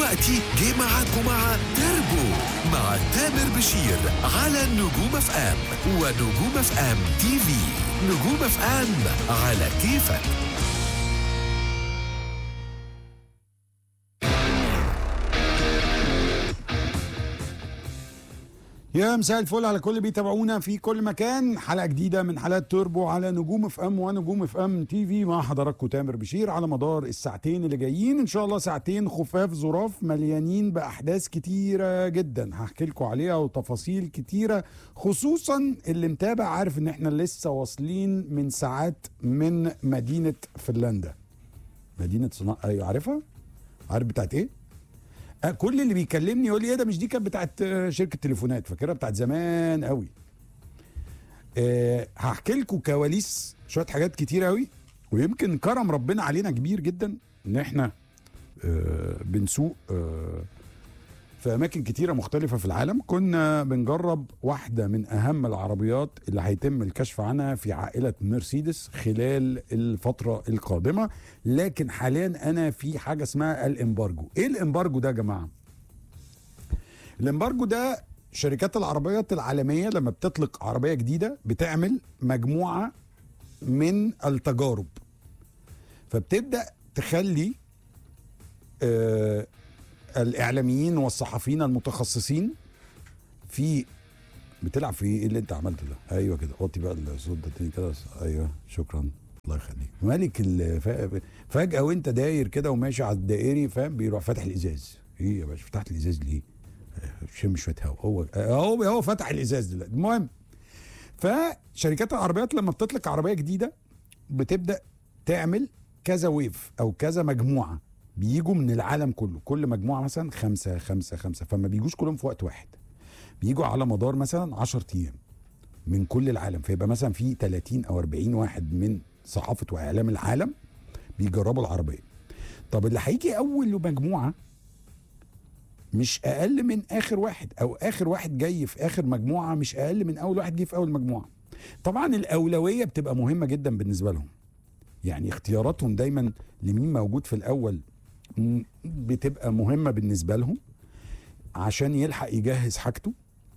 دلوقتي جه معاكم مع تربو مع تامر بشير على نجوم اف ام ونجوم اف ام تي في نجوم اف ام على كيفك يا مساء الفل على كل اللي بيتابعونا في كل مكان حلقه جديده من حلقات توربو على نجوم اف ام ونجوم اف ام تي في مع حضراتكم تامر بشير على مدار الساعتين اللي جايين ان شاء الله ساعتين خفاف ظراف مليانين باحداث كتيره جدا هحكي لكم عليها وتفاصيل كتيره خصوصا اللي متابع عارف ان احنا لسه واصلين من ساعات من مدينه فنلندا مدينه صناعه ايوه عارفها عارف بتاعت ايه آه، كل اللي بيكلمني يقول لي ايه ده مش دي كانت بتاعت آه، شركه تليفونات فاكرها بتاعت زمان قوي أه هحكي لكم كواليس شويه حاجات كتير قوي ويمكن كرم ربنا علينا كبير جدا ان احنا أه بنسوق أه في اماكن كتيره مختلفه في العالم كنا بنجرب واحده من اهم العربيات اللي هيتم الكشف عنها في عائله مرسيدس خلال الفتره القادمه لكن حاليا انا في حاجه اسمها الامبارجو ايه الامبارجو ده يا جماعه الامبارجو ده شركات العربيات العالميه لما بتطلق عربيه جديده بتعمل مجموعه من التجارب فبتبدا تخلي آه الاعلاميين والصحفيين المتخصصين في بتلعب في ايه اللي انت عملته ده ايوه كده وطي بقى الصوت ده تاني كده ايوه شكرا الله يخليك مالك الف... فجاه وانت داير كده وماشي على الدائري فاهم بيروح فاتح الازاز ايه يا باشا فتحت الازاز ليه شم شويه هوا هو هو هو فتح الازاز دلوقتي المهم فشركات العربيات لما بتطلق عربيه جديده بتبدا تعمل كذا ويف او كذا مجموعه بيجوا من العالم كله كل مجموعه مثلا خمسه خمسه خمسه فما بيجوش كلهم في وقت واحد بيجوا على مدار مثلا 10 ايام من كل العالم فيبقى مثلا في 30 او 40 واحد من صحافه واعلام العالم بيجربوا العربيه طب اللي هيجي اول مجموعه مش اقل من اخر واحد او اخر واحد جاي في اخر مجموعه مش اقل من اول واحد جه في اول مجموعه طبعا الاولويه بتبقى مهمه جدا بالنسبه لهم يعني اختياراتهم دايما لمين موجود في الاول م- بتبقى مهمه بالنسبه لهم عشان يلحق يجهز حاجته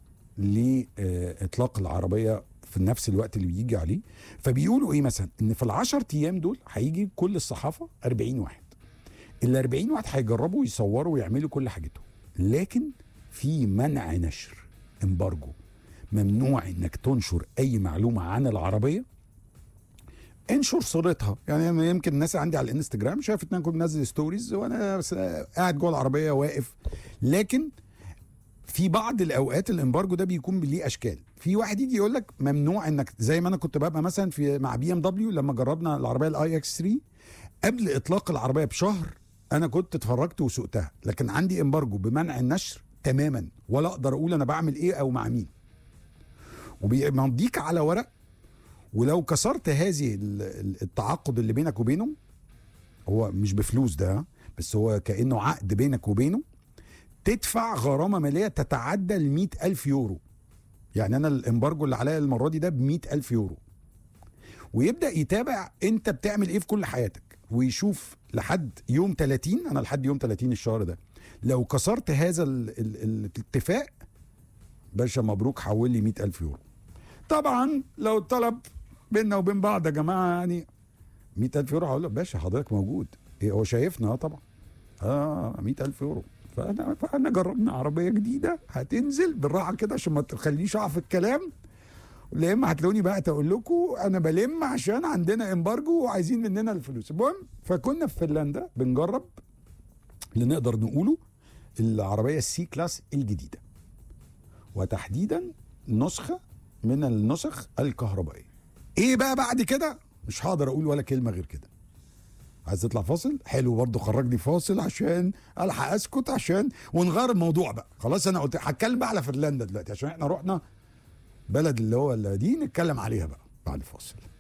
لاطلاق العربيه في نفس الوقت اللي بيجي عليه فبيقولوا ايه مثلا ان في العشر ايام دول هيجي كل الصحافه 40 واحد ال 40 واحد هيجربوا يصوروا ويعملوا كل حاجتهم لكن في منع نشر امبارجو ممنوع انك تنشر اي معلومه عن العربيه انشر صورتها يعني يمكن الناس عندي على الانستجرام شافت ان انا كنت منزل ستوريز وانا بس قاعد جوه العربيه واقف لكن في بعض الاوقات الامبارجو ده بيكون ليه اشكال في واحد يجي يقول لك ممنوع انك زي ما انا كنت ببقى مثلا في مع بي ام دبليو لما جربنا العربيه الاي اكس 3 قبل اطلاق العربيه بشهر انا كنت اتفرجت وسوقتها لكن عندي امبارجو بمنع النشر تماما ولا اقدر اقول انا بعمل ايه او مع مين وبيمضيك على ورق ولو كسرت هذه ال- ال- التعاقد اللي بينك وبينه هو مش بفلوس ده بس هو كأنه عقد بينك وبينه تدفع غرامة مالية تتعدى ال ألف يورو يعني أنا الإمبارجو اللي عليا المرة دي ده ب ألف يورو ويبدأ يتابع أنت بتعمل إيه في كل حياتك ويشوف لحد يوم 30 أنا لحد يوم 30 الشهر ده لو كسرت هذا ال ال الاتفاق باشا مبروك حول لي ألف يورو طبعا لو الطلب بيننا وبين بعض يا جماعه يعني 100000 يورو هقول له باشا حضرتك موجود إيه هو شايفنا اه طبعا اه 100000 يورو فانا فاحنا جربنا عربيه جديده هتنزل بالراحه كده عشان ما تخلينيش اقع في الكلام لا اما هتلاقوني بقى تقول لكم انا بلم عشان عندنا امبارجو وعايزين مننا الفلوس المهم فكنا في فنلندا بنجرب اللي نقدر نقوله العربيه السي كلاس الجديده وتحديدا نسخه من النسخ الكهربائيه ايه بقى بعد كده مش هقدر اقول ولا كلمه غير كده عايز تطلع فاصل حلو برضه خرجني فاصل عشان الحق اسكت عشان ونغير الموضوع بقى خلاص انا قلت هتكلم بقى على فنلندا دلوقتي عشان احنا رحنا بلد اللي هو اللي دي نتكلم عليها بقى بعد الفاصل